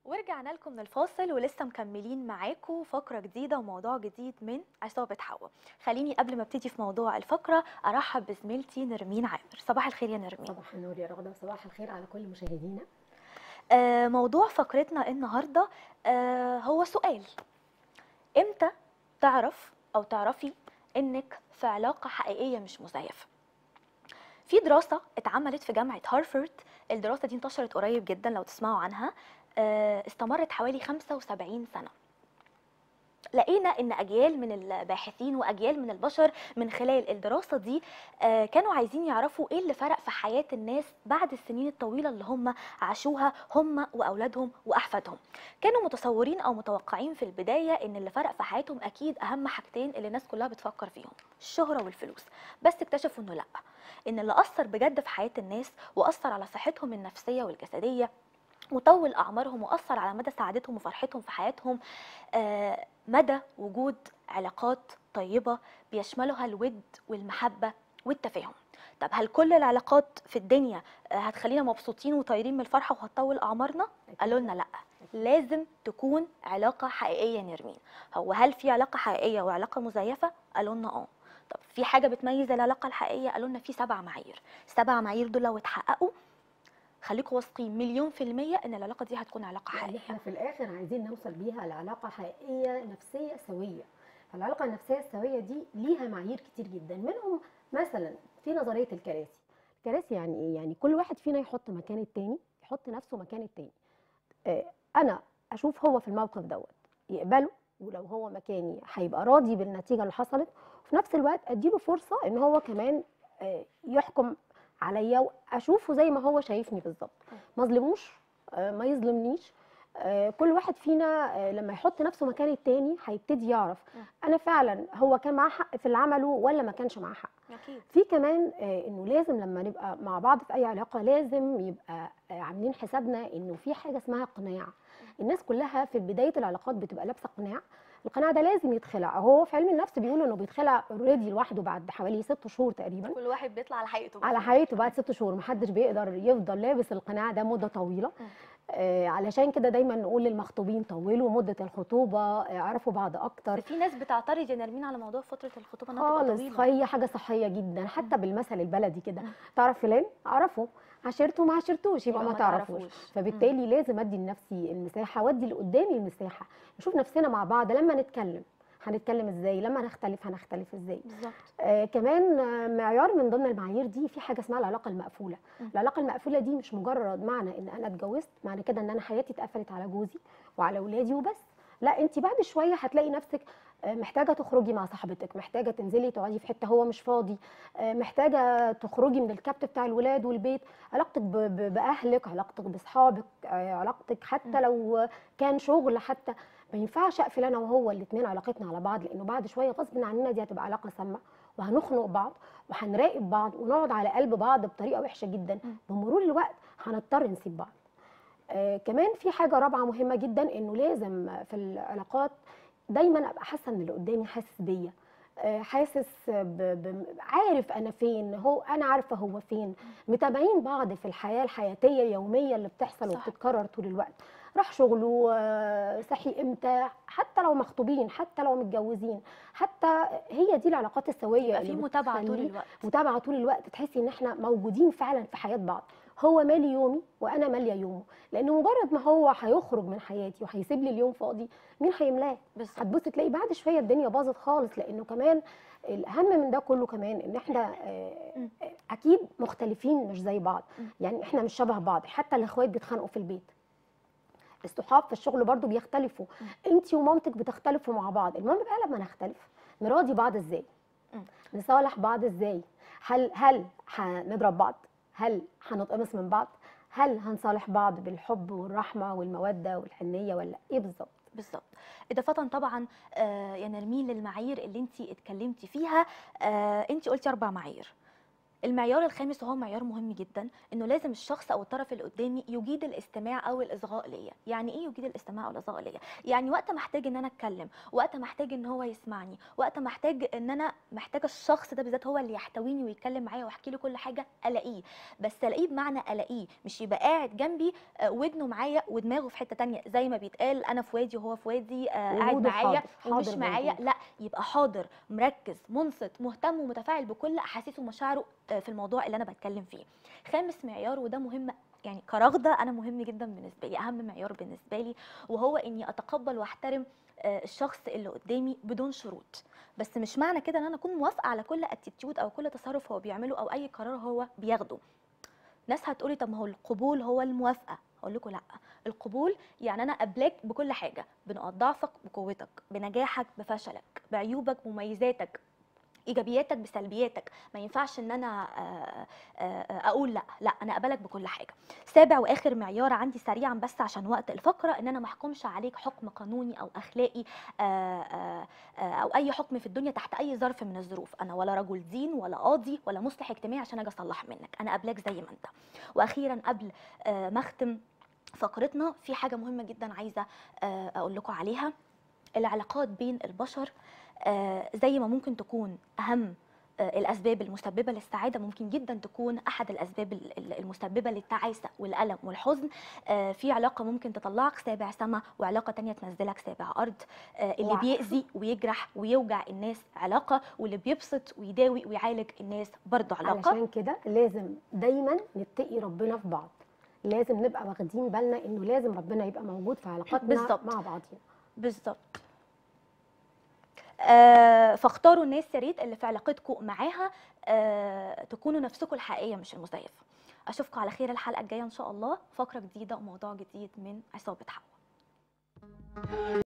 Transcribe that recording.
ورجعنا لكم من الفاصل ولسه مكملين معاكم فقرة جديدة وموضوع جديد من عصابة حوا خليني قبل ما ابتدي في موضوع الفقرة ارحب بزميلتي نرمين عامر صباح الخير يا نرمين صباح النور يا رغده وصباح الخير على كل مشاهدينا آه موضوع فقرتنا النهاردة آه هو سؤال امتى تعرف او تعرفي انك في علاقة حقيقية مش مزيفة في دراسة اتعملت في جامعة هارفارد الدراسة دي انتشرت قريب جدا لو تسمعوا عنها آه، استمرت حوالي 75 سنة لقينا ان اجيال من الباحثين واجيال من البشر من خلال الدراسه دي آه، كانوا عايزين يعرفوا ايه اللي فرق في حياه الناس بعد السنين الطويله اللي هم عاشوها هم واولادهم واحفادهم كانوا متصورين او متوقعين في البدايه ان اللي فرق في حياتهم اكيد اهم حاجتين اللي الناس كلها بتفكر فيهم الشهره والفلوس بس اكتشفوا انه لا ان اللي اثر بجد في حياه الناس واثر على صحتهم النفسيه والجسديه وطول اعمارهم واثر على مدى سعادتهم وفرحتهم في حياتهم آه، مدى وجود علاقات طيبه بيشملها الود والمحبه والتفاهم طب هل كل العلاقات في الدنيا آه، هتخلينا مبسوطين وطايرين من الفرحه وهتطول اعمارنا قالوا لنا لا لازم تكون علاقه حقيقيه نرمين هو هل في علاقه حقيقيه وعلاقه مزيفه قالوا لنا اه طب في حاجه بتميز العلاقه الحقيقيه قالوا لنا في سبع معايير السبع معايير دول لو اتحققوا خليكم واثقين مليون في المية إن العلاقة دي هتكون علاقة يعني حقيقية احنا في الاخر عايزين نوصل بيها لعلاقه حقيقيه نفسيه سويه فالعلاقه النفسيه السويه دي ليها معايير كتير جدا منهم مثلا في نظريه الكراسي الكراسي يعني ايه يعني كل واحد فينا يحط مكان التاني يحط نفسه مكان التاني آه، انا اشوف هو في الموقف دوت يقبله ولو هو مكاني هيبقى راضي بالنتيجه اللي حصلت وفي نفس الوقت اديله فرصه ان هو كمان آه، يحكم عليا واشوفه زي ما هو شايفني بالظبط ما اظلموش آه، ما يظلمنيش آه، كل واحد فينا آه، لما يحط نفسه مكان التاني هيبتدي يعرف مم. انا فعلا هو كان معاه حق في اللي عمله ولا ما كانش معاه حق أكيد في كمان آه، انه لازم لما نبقى مع بعض في اي علاقه لازم يبقى آه، عاملين حسابنا انه في حاجه اسمها قناع الناس كلها في بدايه العلاقات بتبقى لابسه قناع القناع ده لازم يتخلع هو في علم النفس بيقولوا انه بيتخلع اوريدي لوحده بعد حوالي ست شهور تقريبا كل واحد بيطلع على حقيقته على حياته بعد ست شهور محدش بيقدر يفضل لابس القناع ده مده طويله مم. آه علشان كده دايما نقول للمخطوبين طولوا مده الخطوبه آه اعرفوا بعض بس اكتر في ناس بتعترض يا نرمين على موضوع فترة الخطوبة انها تبقى خالص طويلة هي حاجه صحيه جدا حتى بالمثل البلدي كده مم. تعرف فلان اعرفه عشرته ما عشرتوش يبقى يبقى ما ما تعرفوش تعرفوش. فبالتالي لازم ادي لنفسي المساحه وادي اللي قدامي المساحه نشوف نفسنا مع بعض لما نتكلم هنتكلم ازاي لما نختلف هنختلف ازاي بالظبط آه كمان آه، معيار من ضمن المعايير دي في حاجه اسمها العلاقه المقفوله مم. العلاقه المقفوله دي مش مجرد معنى ان انا اتجوزت معنى كده ان انا حياتي اتقفلت على جوزي وعلى اولادي وبس لا انت بعد شويه هتلاقي نفسك آه، محتاجه تخرجي مع صاحبتك محتاجه تنزلي تقعدي في حته هو مش فاضي آه، محتاجه تخرجي من الكبت بتاع الولاد والبيت علاقتك ب- ب- باهلك علاقتك باصحابك آه، علاقتك حتى مم. لو كان شغل حتى ما ينفعش اقفل انا وهو الاثنين علاقتنا على بعض لانه بعد شويه غصب عننا دي هتبقى علاقه سامه وهنخنق بعض وهنراقب بعض ونقعد على قلب بعض بطريقه وحشه جدا مم. بمرور الوقت هنضطر نسيب بعض آه كمان في حاجه رابعه مهمه جدا انه لازم في العلاقات دايما ابقى حاسه ان اللي قدامي حاسس بيا آه، حاسس ب... ب... عارف انا فين هو انا عارفه هو فين متابعين بعض في الحياه الحياتيه اليوميه اللي بتحصل صح. وبتتكرر طول الوقت راح شغله آه، صحي امتى حتى لو مخطوبين حتى لو متجوزين حتى هي دي العلاقات السويه يبقى في اللي متابعة طول بتخلي- الوقت متابعه طول الوقت تحسي ان احنا موجودين فعلا في حياه بعض هو مالي يومي وانا ماليه يومه لانه مجرد ما هو هيخرج من حياتي وهيسيب لي اليوم فاضي مين هيملاه بالظبط هتبص تلاقي بعد شويه الدنيا باظت خالص لانه كمان الاهم من ده كله كمان ان احنا آه، مم. آه، اكيد مختلفين مش زي بعض مم. يعني احنا مش شبه بعض حتى الاخوات بيتخانقوا في البيت الصحاب في الشغل برضو بيختلفوا انت ومامتك بتختلفوا مع بعض المهم بقى لما نختلف نراضي بعض ازاي مم. نصالح بعض ازاي هل هل هنضرب بعض هل هنتقمص من بعض هل هنصالح بعض بالحب والرحمه والموده والحنيه ولا ايه بالظبط بالظبط اضافه طبعا آه، يا نرمين للمعايير اللي انت اتكلمتي فيها آه، انت قلتي اربع معايير المعيار الخامس وهو معيار مهم جدا انه لازم الشخص او الطرف اللي قدامي يجيد الاستماع او الاصغاء ليا يعني ايه يجيد الاستماع او الاصغاء ليا يعني وقت ما احتاج ان انا اتكلم وقت ما احتاج ان هو يسمعني وقت ما احتاج ان انا محتاجه الشخص ده بالذات هو اللي يحتويني ويتكلم معايا واحكي له كل حاجه الاقيه بس الاقيه بمعنى الاقيه مش يبقى قاعد جنبي آه، ودنه معايا ودماغه في حته تانية زي ما بيتقال انا في وادي وهو في وادي آه، قاعد وجوده معايا حاضر، ومش حاضر معايا موجود. لا يبقى حاضر مركز منصت مهتم ومتفاعل بكل احاسيسه ومشاعره آه، في الموضوع اللي انا بتكلم فيه خامس معيار وده مهم يعني كرغده انا مهم جدا بالنسبه لي اهم معيار بالنسبه لي وهو اني اتقبل واحترم آه، الشخص اللي قدامي بدون شروط بس مش معنى كده ان انا اكون موافقه على كل اتيتيود او كل تصرف هو بيعمله او اي قرار هو بياخده ناس هتقولي طب ما هو القبول هو الموافقه اقول لكم لا القبول يعني انا قبلك بكل حاجه بنقاط ضعفك بقوتك بنجاحك بفشلك بعيوبك بمميزاتك ايجابياتك بسلبياتك ما ينفعش ان انا آه، آه، اقول لا لا انا اقبلك بكل حاجه سابع واخر معيار عندي سريعا بس عشان وقت الفقره ان انا ما احكمش عليك حكم قانوني او اخلاقي آه، آه، آه، او اي حكم في الدنيا تحت اي ظرف من الظروف انا ولا رجل دين ولا قاضي ولا مصلح اجتماعي عشان اجي اصلح منك انا قبلك زي ما انت واخيرا قبل آه، ما اختم فقرتنا في حاجه مهمه جدا عايزه آه، اقول لكم عليها العلاقات بين البشر آه، زي ما ممكن تكون اهم آه، الاسباب المسببه للسعاده ممكن جدا تكون احد الاسباب ال- ال- المسببه للتعاسه والالم والحزن آه، في علاقه ممكن تطلعك سابع سما وعلاقه تانية تنزلك سابع ارض آه، اللي وع- بيأذي ويجرح ويوجع الناس علاقه واللي بيبسط ويداوي ويعالج الناس برضه علاقه علشان كده لازم دايما نتقي ربنا في بعض لازم نبقى واخدين بالنا انه لازم ربنا يبقى موجود في علاقاتنا بالظبط. مع بعضينا بالظبط آه فاختاروا الناس يا ريت اللي في علاقتكم معاها آه تكونوا نفسكم الحقيقيه مش المزيفه اشوفكم على خير الحلقه الجايه ان شاء الله فقره جديده وموضوع جديد من عصابه حوا